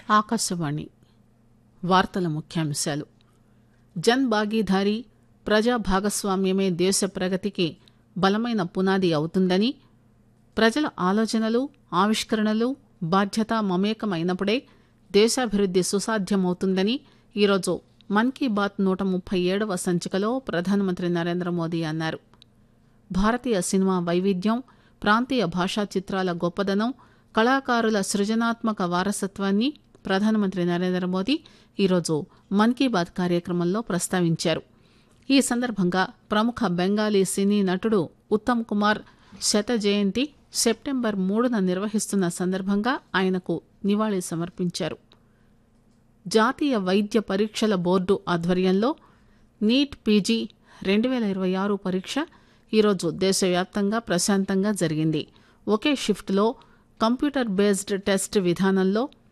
ఆకాశవాణి వార్తల ముఖ్యాంశాలు జన్ భాగీదారీ ప్రజా భాగస్వామ్యమే దేశ ప్రగతికి బలమైన పునాది అవుతుందని ప్రజల ఆలోచనలు ఆవిష్కరణలు బాధ్యత మమేకమైనప్పుడే దేశాభివృద్ది సుసాధ్యమవుతుందని ఈరోజు మన్ కీ బాత్ నూట ముప్పై ఏడవ సంచికలో ప్రధానమంత్రి నరేంద్ర మోదీ అన్నారు భారతీయ సినిమా వైవిధ్యం ప్రాంతీయ భాషా చిత్రాల గొప్పదనం కళాకారుల సృజనాత్మక వారసత్వాన్ని ప్రధానమంత్రి నరేంద్ర మోదీ ఈరోజు మన్ కీ బాత్ కార్యక్రమంలో ప్రస్తావించారు ఈ సందర్భంగా ప్రముఖ బెంగాలీ సినీ నటుడు ఉత్తమ్ కుమార్ శత జయంతి సెప్టెంబర్ మూడున నిర్వహిస్తున్న సందర్భంగా ఆయనకు నివాళి సమర్పించారు జాతీయ వైద్య పరీక్షల బోర్డు ఆధ్వర్యంలో నీట్ పీజీ రెండు వేల ఇరవై ఆరు పరీక్ష ఈరోజు దేశవ్యాప్తంగా ప్రశాంతంగా జరిగింది ఒకే షిఫ్ట్లో కంప్యూటర్ బేస్డ్ టెస్ట్ విధానంలో